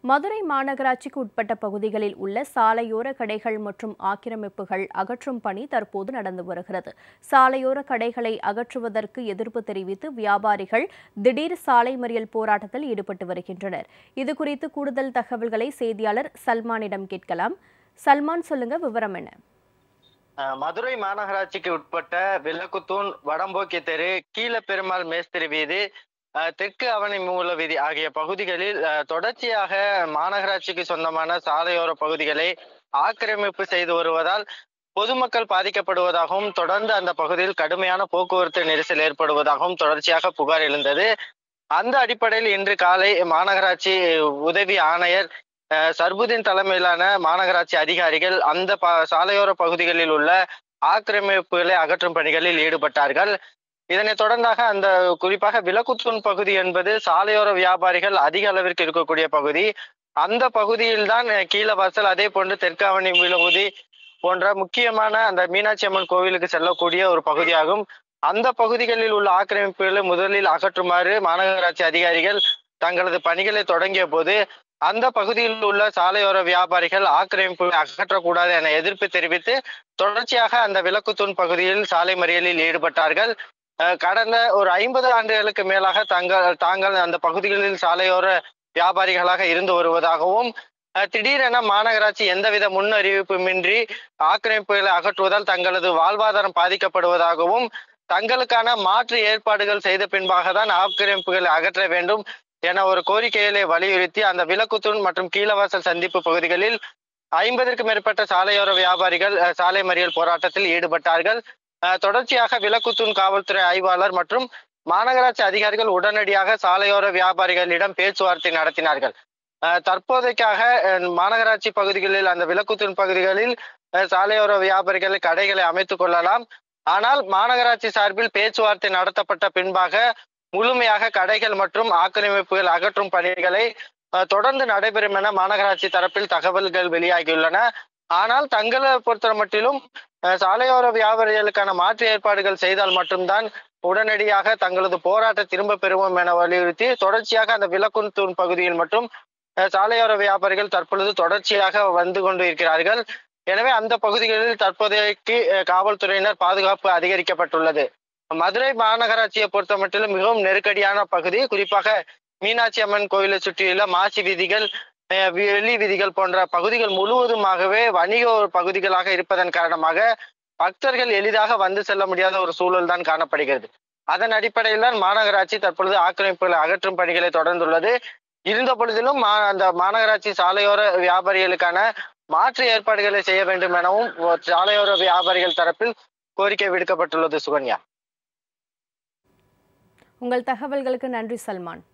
மதுரை மாநகராட்சிக்கு உட்பட்ட பகுதிகளில் உள்ள சாலையோர கடைகள் மற்றும் ஆக்கிரமிப்புகள் அகற்றும் பணி தற்போது நடந்து வருகிறது சாலையோர கடைகளை அகற்றுவதற்கு எதிர்ப்பு தெரிவித்து வியாபாரிகள் திடீர் சாலை மறியல் போராட்டத்தில் ஈடுபட்டு வருகின்றனர் இதுகுறித்து கூடுதல் தகவல்களை செய்தியாளர் சல்மானிடம் கேட்கலாம் சல்மான் சொல்லுங்க விவரம் என்ன அஹ் மதுரை மாநகராட்சிக்கு உட்பட்ட விளக்குத்தூண் வடம்போக்கி தெரு கீழப்பெருமாள் மேஸ்திரி வீதி அஹ் தெற்கு அவனி மூல வீதி ஆகிய பகுதிகளில் அஹ் தொடர்ச்சியாக மாநகராட்சிக்கு சொந்தமான சாலையோர பகுதிகளை ஆக்கிரமிப்பு செய்து வருவதால் பொதுமக்கள் பாதிக்கப்படுவதாகவும் தொடர்ந்து அந்த பகுதியில் கடுமையான போக்குவரத்து நெரிசல் ஏற்படுவதாகவும் தொடர்ச்சியாக புகார் எழுந்தது அந்த அடிப்படையில் இன்று காலை மாநகராட்சி உதவி ஆணையர் அஹ் சர்புதீன் தலைமையிலான மாநகராட்சி அதிகாரிகள் அந்த ப சாலையோர பகுதிகளில் உள்ள ஆக்கிரமிப்புகளை அகற்றும் பணிகளில் ஈடுபட்டார்கள் இதனைத் தொடர்ந்தாக அந்த குறிப்பாக விளக்குத்தூண் பகுதி என்பது சாலையோர வியாபாரிகள் அதிக அளவிற்கு இருக்கக்கூடிய பகுதி அந்த பகுதியில்தான் அஹ், கீழவாசல் அதே போன்று தெற்காவணி விழுபுதி போன்ற முக்கியமான அந்த மீனாட்சி அம்மன் கோவிலுக்கு செல்லக்கூடிய ஒரு பகுதியாகும் அந்த பகுதிகளில் உள்ள ஆக்கிரமிப்புகளை முதலில் அகற்றுமாறு மாநகராட்சி அதிகாரிகள் தங்களது பணிகளை தொடங்கிய போது அந்த பகுதியில் உள்ள சாலையோர வியாபாரிகள் ஆக்கிரமிப்புகளை அகற்றக்கூடாது என எதிர்ப்பு தெரிவித்து தொடர்ச்சியாக அந்த விளக்குத்தூண் பகுதியில் சாலை மறியலில் ஈடுபட்டார்கள் அஹ் கடந்த ஒரு ஐம்பது ஆண்டுகளுக்கு மேலாக தங்கள் தாங்கள் அந்த பகுதிகளில் சாலையோர வியாபாரிகளாக இருந்து வருவதாகவும் அஹ் திடீரென மாநகராட்சி எந்தவித முன் அறிவிப்புமின்றி ஆக்கிரமிப்புகளை அகற்றுவதால் தங்களது வாழ்வாதாரம் பாதிக்கப்படுவதாகவும் தங்களுக்கான மாற்று ஏற்பாடுகள் செய்த பின்பாக தான் ஆக்கிரமிப்புகளை அகற்ற வேண்டும் என ஒரு கோரிக்கைகளை வலியுறுத்தி அந்த விளக்குத்தூண் மற்றும் கீழவாசல் சந்திப்பு பகுதிகளில் ஐம்பதற்கும் மேற்பட்ட சாலையோர வியாபாரிகள் அஹ், சாலை மறியல் போராட்டத்தில் ஈடுபட்டார்கள் அஹ், தொடர்ச்சியாக விளக்குத்தூண் காவல்துறை ஆய்வாளர் மற்றும் மாநகராட்சி அதிகாரிகள் உடனடியாக சாலையோர வியாபாரிகளிடம் பேச்சுவார்த்தை நடத்தினார்கள் அஹ், தற்போதைக்காக அஹ், மாநகராட்சி பகுதிகளில் அந்த விளக்குத்தூண் பகுதிகளில் அஹ், சாலையோர வியாபாரிகள் கடைகளை அமைத்துக் கொள்ளலாம் ஆனால் மாநகராட்சி சார்பில் பேச்சுவார்த்தை நடத்தப்பட்ட பின்பாக முழுமையாக கடைகள் மற்றும் ஆக்கிரமிப்புகள் அகற்றும் பணிகளை அஹ், தொடர்ந்து நடைபெறும் என மாநகராட்சி தரப்பில் தகவல்கள் வெளியாகியுள்ளன ஆனால் தங்களை பொறுத்த மட்டிலும் அஹ், சாலையோர வியாபாரிகளுக்கான மாற்று ஏற்பாடுகள் செய்தால் மட்டும்தான் உடனடியாக தங்களது போராட்ட திரும்ப பெறுவோம் என வலியுறுத்தி தொடர்ச்சியாக அந்த விளக்குத்தூண் பகுதியில் மட்டும் அஹ், சாலையோர வியாபாரிகள் தற்பொழுது தொடர்ச்சியாக வந்து கொண்டு இருக்கிறார்கள் எனவே அந்த பகுதிகளில் தற்போதைக்கு அஹ், காவல்துறையினர் பாதுகாப்பு அதிகரிக்கப்பட்டுள்ளது மதுரை மாநகராட்சியை பொறுத்த மட்டிலும் மிகவும் நெருக்கடியான பகுதி குறிப்பாக மீனாட்சி அம்மன் கோயிலை சுற்றியுள்ள மாசி வீதிகள் அஹ், வெளி வீதிகள் போன்ற பகுதிகள் முழுவதுமாகவே வணிக ஒரு பகுதிகளாக இருப்பதன் காரணமாக பக்தர்கள் எளிதாக வந்து செல்ல முடியாத ஒரு சூழல் தான் காணப்படுகிறது அதன் அடிப்படையில் தான் மாநகராட்சி தற்பொழுது ஆக்கிரமிப்புகளை அகற்றும் பணிகளை தொடர்ந்துள்ளது இருந்த பொழுதிலும் மா- அந்த மாநகராட்சி சாலையோர வியாபாரிகளுக்கான மாற்று ஏற்பாடுகளை செய்ய வேண்டும் எனவும் சாலையோர வியாபாரிகள் தரப்பில் கோரிக்கை விடுக்கப்பட்டுள்ளது சுகன்யா உங்கள் தகவல்களுக்கு நன்றி சல்மான்